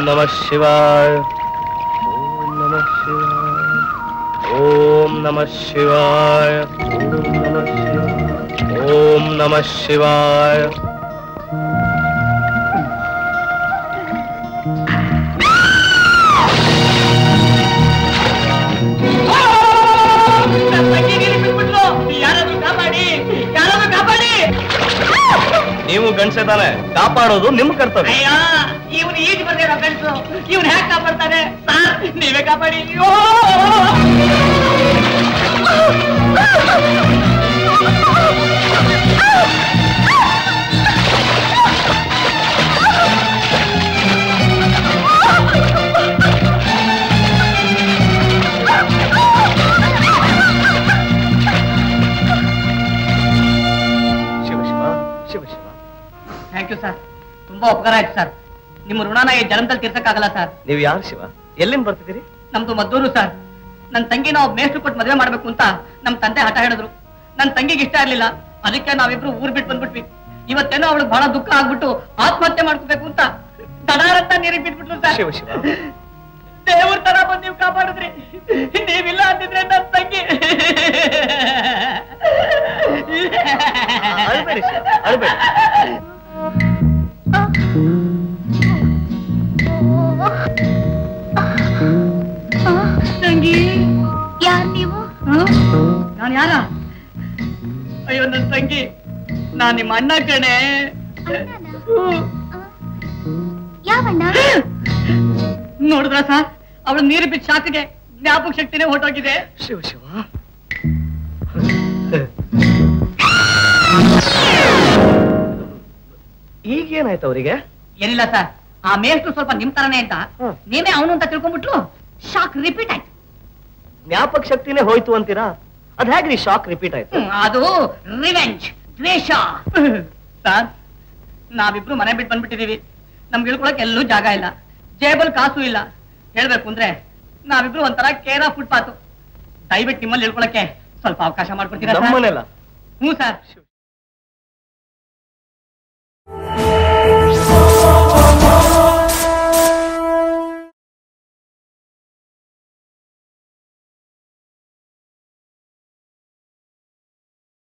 ನಮಃ ಶಿವಾಯ ಓಂ ನಮಃ ಶಿವಾಯ ಓಂ ನಮಃ ಶಿವಾಯ ಓಂ ನಮಃ ಶಿವಾಯ ಯಾರಾದ್ರೂ ಕಾಪಾಡಿ ಯಾರಾದ್ರೂ ಕಾಪಾಡಿ ನೀವು ಗಂಡಸೆ ತಾನೆ ಕಾಪಾಡೋದು ನಿಮ್ ಕರ್ತವ್ಯ ಅಯ್ಯ ಇವನು ಈಜು ಬರ್ದಿರೋ ಗಂಟು ಇವನು ಹ್ಯಾಕ್ ಕಾಪಾಡ್ತಾನೆ ಸಾರ್ ನೀವೇ ಕಾಪಾಡಿ ಅಯ್ಯೋ Shiva Shiva Shiva Shiva thank you sir ತುಂಬಾ ಉಪಕಾರ ಆಯ್ತು ಸರ್ ನಿಮ್ಮ ಋಣನ ಈ ಜನ್ಮದಲ್ಲಿ ತೀರ್ಸಕ್ಕಾಗಲ್ಲ ಸರ್ ನೀವು ಯಾರು ಶಿವ ಎಲ್ಲಿಂದ ಬರ್ತಿದ್ದೀರಿ ನಮ್ದು ಮದ್ದೂರು ಸರ್ ನನ್ನ ತಂಗಿ ನಾವು ಮೇಷ್ಟ್ರು ಕೊಟ್ಟು ಮದುವೆ ಮಾಡ್ಬೇಕು ಅಂತ ನಮ್ ತಂದೆ ಹಠ ಹೇಳಿದ್ರು ನನ್ನ ತಂಗಿಗೆ ಇಷ್ಟ ಇರ್ಲಿಲ್ಲ ಅದಕ್ಕೆ ನಾವಿಬ್ರು ಊರ್ ಬಿಟ್ಟು ಬಂದ್ಬಿಟ್ವಿ ಇವತ್ತೇನೋ ಅವಳಿಗೆ ಬಹಳ ದುಃಖ ಆಗ್ಬಿಟ್ಟು ಆತ್ಮಹತ್ಯೆ ಮಾಡ್ಕೋಬೇಕು ಅಂತ ತಡಾರಂತ ನೀರಿಗೆ ಬಿಟ್ಬಿಟ್ರು ಸರ್ ಶಿವ ಶಿವ ದೇವ್ರ ತರ ಬಂದ್ ನೀವು ಕಾಪಾಡಿದ್ರಿ ನೀವಿಲ್ಲ ಅಂತಿದ್ರೆ ನನ್ನ ತಂಗಿ ಅಳ್ಬೇಡಿ ಶಿವ ಅಳ್ಬೇಡಿ ತಂಗಿ ಯಾರ್ ನೀವು ನಾನು ಯಾರ ಅಯ್ಯೋ ನನ್ನ ತಂಗಿ ನಾನ್ ನಿಮ್ಮ ಅಣ್ಣ ಕಣೆ ಯಾವಣ್ಣ ನೋಡಿದ್ರ ಸರ್ ಅವಳು ನೀರು ಬಿದ್ದ ಶಾಖಗೆ ಜ್ಞಾಪಕ ಶಕ್ತಿನೇ ಹೊರಟೋಗಿದೆ ಶಿವ ಶಿವ ಈಗೇನಾಯ್ತು ಅವರಿಗೆ ಏನಿಲ್ಲ ಸರ್ ಆ ಮೇಷ್ಟ್ರು ಸ್ವಲ್ಪ ನಿಮ್ ತರನೇ ಅಂತ ಹ್ಮ್. ನೀವೇ ಅವನು ಅಂತ ತಿಳ್ಕೊಂಡ್ಬಿಟ್ಲು ಶಾಕ್ ರಿಪೀಟ್ ಆಯ್ತು ಜ್ಞಾಪಕ ಶಕ್ತಿನೇ ಹೋಯ್ತು ಅಂತೀರಾ ಅದ್ ಹೇಗ್ರಿ ಶಾಕ್ ರಿಪೀಟ್ ಆಯ್ತು ಹ್ಮ್, ಅದು ರಿವೆಂಜ್ ದ್ವೇಷ ಸರ್ ನಾವಿಬ್ರು ಮನೆ ಬಿಟ್ಟು ಬಂದ್ಬಿಟ್ಟಿದೀವಿ ನಮ್ಗೆ ಇಳ್ಕೊಳಕ್ ಎಲ್ಲೂ ಜಾಗ ಇಲ್ಲ ಜೇಬಲ್ ಕಾಸು ಇಲ್ಲ ಹೇಳ್ಬೇಕು ಅಂದ್ರೆ ನಾವಿಬ್ರು ಒಂಥರ ಕೇರ ಫುಟ್ಪಾತ್ ದಯವಿಟ್ಟು ನಿಮ್ಮಲ್ಲಿ ಇಳ್ಕೊಳಕ್ಕೆ ಸ್ವಲ್ಪ ಅವಕಾಶ ಮಾಡ್ಕೊಡ್ತೀರಾ ಸರ್? ನಮ್ಮನೆಲ್ಲ ಹ್ಞೂ ಸರ್